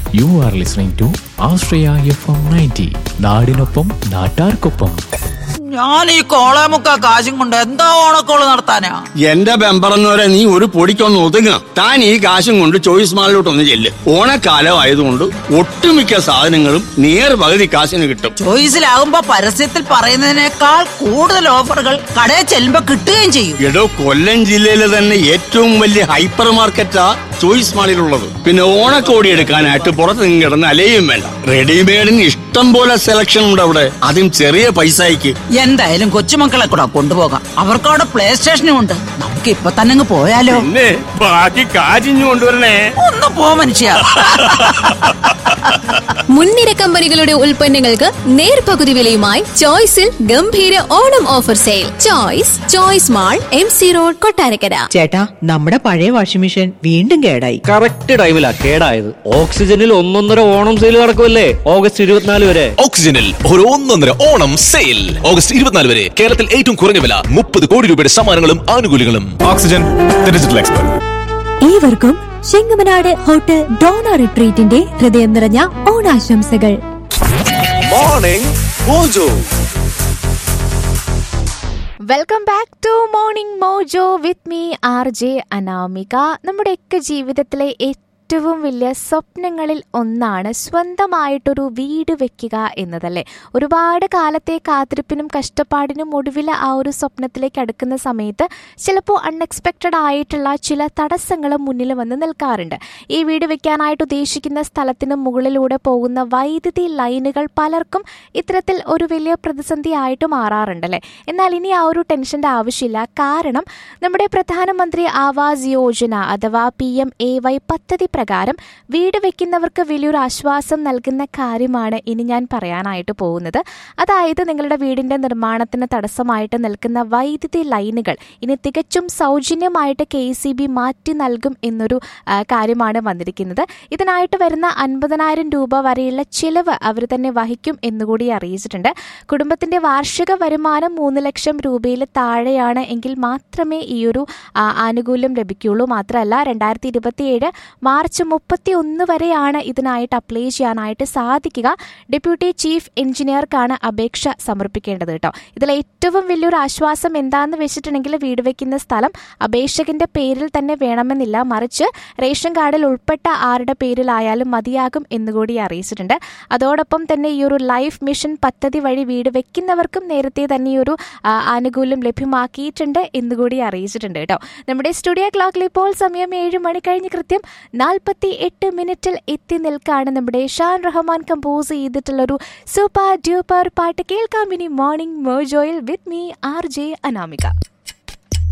U are listening to Ashraya F M ninety നാടിനൊപ്പം നാട്ടാർക്കൊപ്പം ഞാൻ ഈ കോളേമുക്ക കാശും കൊണ്ട് എന്താ ഓണക്കോള് നടത്താനാ എന്റെ ബെമ്പറന്നവരെ നീ ഒരു പൊടിക്കൊന്ന് ഒതുങ്ങ താൻ ഈ കാശും കൊണ്ട് ചോയ്സ് മാളിലോട്ടൊന്ന് ചെല്ല് ഓണക്കാലം ആയതുകൊണ്ട് ഒട്ടുമിക്ക സാധനങ്ങളും നേർ പകുതി കാശിന് കിട്ടും ചോയ്സിലാകുമ്പോ പരസ്യത്തിൽ പറയുന്നതിനേക്കാൾ കൂടുതൽ ഓഫറുകൾ കടയിൽ ചെല്ലുമ്പോ കിട്ടുകയും ചെയ്യും എടോ കൊല്ലം ജില്ലയിലെ തന്നെ ഏറ്റവും വലിയ ഹൈപ്പർ മാർക്കറ്റാ ചോയ്സ് മാളിലുള്ളത് പിന്നെ ഓണക്കോടി എടുക്കാനായിട്ട് പുറത്ത് നിന്ന് കിടന്ന് അലയും വേണ്ട റെഡിമെയ്ഡിന് ഇഷ്ടം പോലെ സെലക്ഷൻ ഉണ്ട് അവിടെ അതും ചെറിയ പൈസയ്ക്ക് എന്തായാലും കൊച്ചുമക്കളെ കൂടെ കൊണ്ടുപോകാം അവർക്ക് അവിടെ പ്ലേ സ്റ്റേഷനും ഉണ്ട് നമുക്ക് ഇപ്പൊ തന്നെ അങ്ങ് പോയാലോ പിന്നെ ബാക്കി കാശിഞ്ഞു കൊണ്ടുവരണേ ഒന്ന് പോ മനുഷ്യ മുൻനിര കമ്പനികളുടെ ഉൽപ്പന്നങ്ങൾക്ക് നേർപകുതി വിലയുമായി ചോയ്സിൽ ഗംഭീര Onam offer sale choice choice mall M C road Kottarakkara ചേട്ടാ നമ്മുടെ പഴയ വാഷിംഗ് മെഷീൻ വീണ്ടും കേടായി കറക്റ്റ് ടൈമിലാ കേടായത് ഓക്സിജനിൽ ഒന്നൊന്നര ഓണം സെയിൽ നടക്കുമല്ലേ ഓഗസ്റ്റ് ഇരുപത്തിനാല് വരെ ഓക്സിജനിൽ ഒരു ഒന്നൊന്നര ഓണം സെയിൽ ഓഗസ്റ്റ് ഇരുപത്തിനാല് വരെ കേരളത്തിൽ ഏറ്റവും കുറഞ്ഞ വില മുപ്പത് കോടി രൂപയുടെ സമ്മാനങ്ങളും ആനുകൂല്യങ്ങളും ഓക്സിജൻ ഡിജിറ്റൽ എക്സ്പെർട്ട് ഏവർക്കും ചെങ്ങമനാട് ഹോട്ടൽ ഡോണ റിട്രീറ്റിന്റെ ഹൃദയം നിറഞ്ഞ ഓണാശംസകൾ morning mojo welcome back to morning mojo with me R J Anamika നമ്മുടെയൊക്കെ ജീവിതത്തിലെ ഏറ്റവും വലിയ സ്വപ്നങ്ങളിൽ ഒന്നാണ് സ്വന്തമായിട്ടൊരു വീട് വെക്കുക എന്നതല്ലേ ഒരുപാട് കാലത്തെ കാത്തിരിപ്പിനും കഷ്ടപ്പാടിനും ഒടുവിൽ ആ ഒരു സ്വപ്നത്തിലേക്ക് അടുക്കുന്ന സമയത്ത് ചിലപ്പോൾ അൺഎക്സ്പെക്റ്റഡ് ആയിട്ടുള്ള ചില തടസ്സങ്ങൾ മുന്നിൽ വന്ന് നിൽക്കാറുണ്ട് ഈ വീട് വെക്കാനായിട്ട് ഉദ്ദേശിക്കുന്ന സ്ഥലത്തിന് മുകളിലൂടെ പോകുന്ന വൈദ്യുതി ലൈനുകൾ പലർക്കും ഇത്തരത്തിൽ ഒരു വലിയ പ്രതിസന്ധി ആയിട്ട് മാറാറുണ്ടല്ലേ എന്നാൽ ഇനി ആ ഒരു ടെൻഷൻ്റെ ആവശ്യമില്ല കാരണം നമ്മുടെ പ്രധാനമന്ത്രി ആവാസ് യോജന അഥവാ പി എം എ വൈ പദ്ധതി പ്രകാരം വീട് വെക്കുന്നവർക്ക് വലിയൊരു ആശ്വാസം നൽകുന്ന കാര്യമാണ് ഇനി ഞാൻ പറയാനായിട്ട് പോകുന്നത് അതായത് നിങ്ങളുടെ വീടിൻ്റെ നിർമ്മാണത്തിന് തടസ്സമായിട്ട് നിൽക്കുന്ന വൈദ്യുതി ലൈനുകൾ ഇനി തികച്ചും സൗജന്യമായിട്ട് കെ സി ബി മാറ്റി നൽകും എന്നൊരു ആ, കാര്യമാണ് വന്നിരിക്കുന്നത് ഇതിനായിട്ട് വരുന്ന അൻപതിനായിരം രൂപ വരെയുള്ള ചിലവ് അവർ തന്നെ വഹിക്കും എന്നുകൂടി അറിയിച്ചിട്ടുണ്ട് കുടുംബത്തിന്റെ വാർഷിക വരുമാനം മൂന്ന് ലക്ഷം രൂപയിൽ താഴെയാണ് എങ്കിൽ മാത്രമേ ഈ ഒരു ആ, ആനുകൂല്യം ലഭിക്കുകയുള്ളൂ മാത്രമല്ല രണ്ടായിരത്തി ഇരുപത്തിയേഴ് മാർച്ച് മുപ്പത്തി ഒന്ന് വരെയാണ് ഇതിനായിട്ട് അപ്ലൈ ചെയ്യാനായിട്ട് സാധിക്കുക ഡെപ്യൂട്ടി ചീഫ് എഞ്ചിനീയർക്കാണ് അപേക്ഷ സമർപ്പിക്കേണ്ടത് കേട്ടോ ഇതിൽ ഏറ്റവും വലിയൊരു ആശ്വാസം എന്താണെന്ന് വെച്ചിട്ടുണ്ടെങ്കിൽ വീട് വെക്കുന്ന സ്ഥലം അപേക്ഷകന്റെ പേരിൽ തന്നെ വേണമെന്നില്ല മറിച്ച് റേഷൻ കാർഡിൽ ഉൾപ്പെട്ട ആരുടെ പേരിലായാലും മതിയാകും എന്നുകൂടി അറിയിച്ചിട്ടുണ്ട് അതോടൊപ്പം തന്നെ ഈ ഒരു ലൈഫ് മിഷൻ പദ്ധതി വഴി വീട് വെക്കുന്നവർക്കും നേരത്തെ തന്നെ ഈ ഒരു ആ, ആനുകൂല്യം ലഭ്യമാക്കിയിട്ടുണ്ട് എന്നുകൂടി അറിയിച്ചിട്ടുണ്ട് കേട്ടോ നമ്മുടെ സ്റ്റുഡിയോ ക്ലോക്കിൽ ഇപ്പോൾ സമയം ഏഴ് മണി കഴിഞ്ഞ് കൃത്യം നാൽപ്പത്തി എട്ട് മിനിറ്റിൽ എത്തി നിൽക്കാണ് നമ്മുടെ ഷാൻ റഹ്മാൻ കമ്പോസ് ചെയ്തിട്ടുള്ളൊരു സൂപ്പർ ഡ്യൂപ്പർ പാട്ട് കേൾക്കാം ഇനി മോർണിംഗ് മോജോയിൽ with me R J Anamika